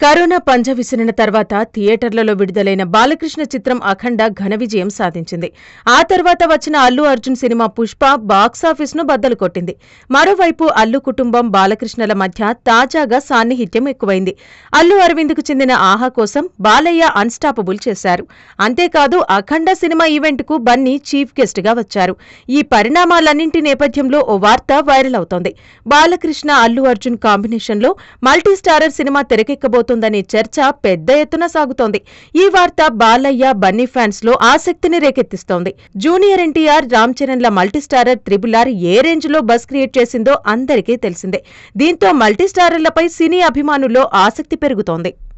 corona పంజ విసిరిన తర్వాత థియేటర్లలో విడుదలైన బాలకృష్ణ చిత్రం అఖండ ఘన విజయం సాధించింది ఆ తర్వాత వచ్చిన అల్లు అర్జున్ సినిమా పుష్ప బాక్సాఫీస్ ను బద్దలు కొట్టింది మరోవైపు అల్లు కుటుంబం బాలకృష్ణల మధ్య తాజాగా సాన్నిహిత్యం ఎక్కువైంది అల్లు అరవింద్కు చెందిన ఆహా కోసం బాలయ్య అన్స్టాపబుల్ చేశారు అంతేకాదు అఖండ సినిమా ఈవెంట్ కు బన్నీ చీఫ్ గెస్ట్ గా వచ్చారు ఈ పరిణామాలన్నింటి నేపథ్యంలో ఓ వార్త వైరల్ అవుతోంది బాలకృష్ణ అల్లు అర్జున్ కాంబినేషన్ లో మల్టీ స్టారర్ సినిమా తెరకెక్కబోతోందనే చర్చ పెద్ద ఎత్తున సాగుతోంది ఈ వార్త బాలయ్య బన్నీ ఫ్యాన్స్ లో ఆసక్తిని రేకెత్తిస్తోంది జూనియర్ ఎన్టీఆర్ రామ్ చరణ్ ల మల్టీ స్టారర్ త్రిబుల్ ఆర్ ఏ రేంజ్ లో బస్ క్రియేట్ చేసిందో అందరికీ తెలిసిందే దీంతో మల్టీ స్టారర్లపై సినీ అభిమానుల్లో ఆసక్తి పెరుగుతోంది